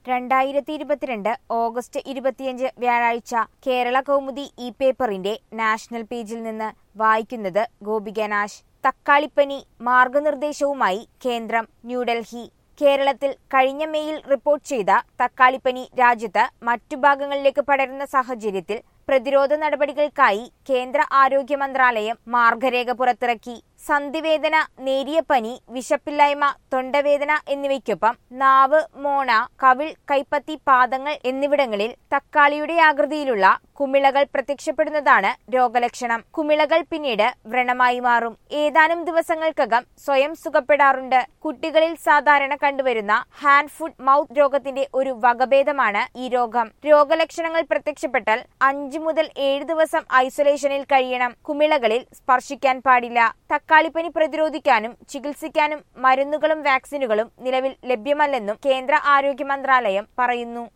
രണ്ടായിരത്തി ഇരുപത്തിരണ്ട് ഓഗസ്റ്റ് ഇരുപത്തിയഞ്ച് വ്യാഴാഴ്ച കേരള കൗമുദി ഇ പേപ്പറിന്റെ നാഷണൽ പേജിൽ നിന്ന് വായിക്കുന്നത് ഗോപിക നാശ് തക്കാളിപ്പനി മാർഗനിർദ്ദേശവുമായി കേന്ദ്രം ന്യൂഡൽഹി കേരളത്തിൽ കഴിഞ്ഞ മെയിൽ റിപ്പോർട്ട് ചെയ്ത തക്കാളിപ്പനി രാജ്യത്ത് മറ്റു ഭാഗങ്ങളിലേക്ക് പടരുന്ന സാഹചര്യത്തിൽ പ്രതിരോധ നടപടികൾക്കായി കേന്ദ്ര ആരോഗ്യ മന്ത്രാലയം മാർഗരേഖ പുറത്തിറക്കി സന്ധിവേദന നേരിയ പനി വിശപ്പില്ലായ്മ തൊണ്ടവേദന എന്നിവയ്ക്കൊപ്പം നാവ് മോണ കവിൾ കൈപ്പത്തി പാദങ്ങൾ എന്നിവിടങ്ങളിൽ തക്കാളിയുടെ ആകൃതിയിലുള്ള കുമിളകൾ പ്രത്യക്ഷപ്പെടുന്നതാണ് രോഗലക്ഷണം കുമിളകൾ പിന്നീട് വ്രണമായി മാറും ഏതാനും ദിവസങ്ങൾക്കകം സ്വയം സുഖപ്പെടാറുണ്ട് കുട്ടികളിൽ സാധാരണ കണ്ടുവരുന്ന ഹാൻഡ് ഫുഡ് മൗത്ത് രോഗത്തിന്റെ ഒരു വകഭേദമാണ് ഈ രോഗം രോഗലക്ഷണങ്ങൾ പ്രത്യക്ഷപ്പെട്ടാൽ അഞ്ചു മുതൽ ഏഴ് ദിവസം ഐസൊലേഷനിൽ കഴിയണം കുമിളകളിൽ സ്പർശിക്കാൻ പാടില്ല തക്കാളിപ്പനി പ്രതിരോധിക്കാനും ചികിത്സിക്കാനും മരുന്നുകളും വാക്സിനുകളും നിലവിൽ ലഭ്യമല്ലെന്നും കേന്ദ്ര ആരോഗ്യ മന്ത്രാലയം പറയുന്നു